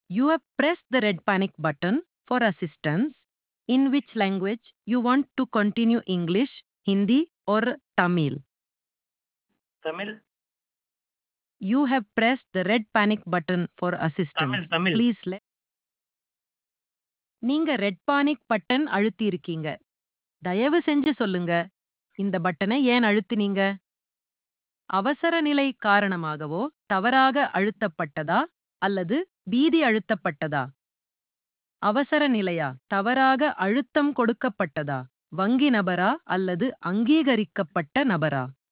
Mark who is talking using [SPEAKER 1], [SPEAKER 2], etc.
[SPEAKER 1] You have pressed the red panic button for assistance. In which language you want to continue English, Hindi or Tamil?
[SPEAKER 2] Tamil
[SPEAKER 1] You have pressed the red panic button for assistance.
[SPEAKER 2] Tamil.
[SPEAKER 1] Please let நீங்க red panic button அழுத்தி இருக்கீங்க தயவு செஞ்சு சொல்லுங்க இந்த பட்டனை ஏன் அழுத்தினீங்க அவசர நிலை காரணமாகவோ தவறாக அழுத்தப்பட்டதா அல்லது பீதி அழுத்தப்பட்டதா அவசர நிலையா தவறாக அழுத்தம் கொடுக்கப்பட்டதா வங்கி நபரா அல்லது அங்கீகரிக்கப்பட்ட நபரா